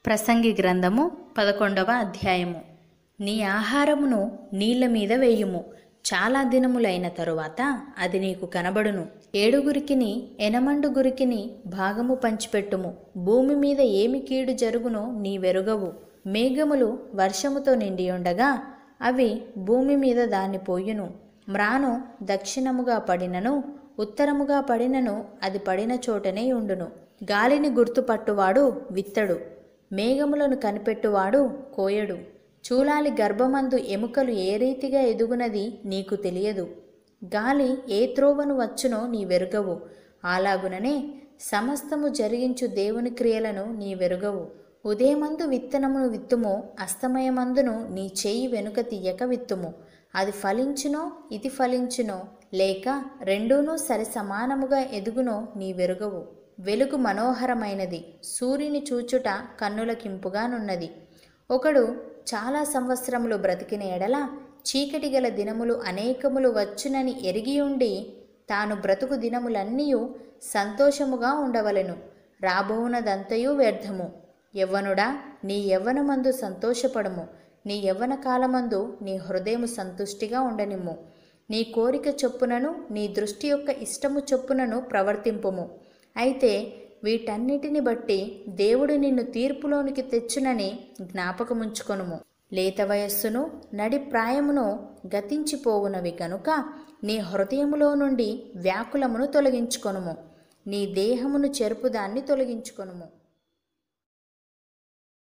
ప్రసంగి గ్రంథము పదకొండవ అధ్యాయము నీ ఆహారమును నీళ్ల మీద వేయుము చాలా దినములైన తరువాత అది నీకు కనబడును ఏడుగురికిని ఎనమండుగురికిని భాగము పంచిపెట్టుము భూమి మీద ఏమి కీడు జరుగునో నీ వెరుగవు మేఘములు వర్షముతో నిండి ఉండగా అవి భూమి మీద దాన్ని పోయును మ్రాను దక్షిణముగా పడినను ఉత్తరముగా పడినను అది పడిన చోటనే ఉండును గాలిని గుర్తుపట్టువాడు విత్తడు మేఘములను కనిపెట్టువాడు కోయడు చూలాలి గర్భమందు ఎముకలు ఏ రీతిగా ఎదుగునది నీకు తెలియదు గాలి ఏ త్రోవను వచ్చునో నీ వెరుగవు అలాగుననే సమస్తము జరిగించు దేవుని క్రియలను నీ వెరుగవు ఉదయమందు విత్తనమును విత్తుము అస్తమయమందును నీ చెయ్యి వెనుక తీయక విత్తుము అది ఫలించునో ఇది ఫలించునో లేక రెండూనూ సరి సమానముగా ఎదుగునో నీ వెరుగవు వెలుగు మనోహరమైనది సూర్యుని చూచుట కన్నులకింపుగానున్నది ఒకడు చాలా సంవత్సరములు బ్రతికిన ఎడల చీకటి గల దినములు అనేకములు వచ్చునని ఎరిగియుండి తాను బ్రతుకు దినములన్నీయు సంతోషముగా ఉండవలెను రాబోవునదంతయు వ్యర్థము యవ్వనుడా నీ యవ్వనమందు సంతోషపడము నీ యవ్వన కాలమందు నీ హృదయము సంతుష్టిగా ఉండనిమ్ము నీ కోరిక చొప్పునను నీ దృష్టి యొక్క ఇష్టము చొప్పునను ప్రవర్తింపుము అయితే వీటన్నిటిని బట్టి దేవుడు నిన్ను తీర్పులోనికి తెచ్చునని జ్ఞాపకముంచుకొనుము లేత వయస్సును నడి ప్రాయమును గతించిపోవునవి గనుక నీ హృదయములో నుండి వ్యాకులమును తొలగించుకొనుము నీ దేహమును చెరుపుదాన్ని తొలగించుకొనుము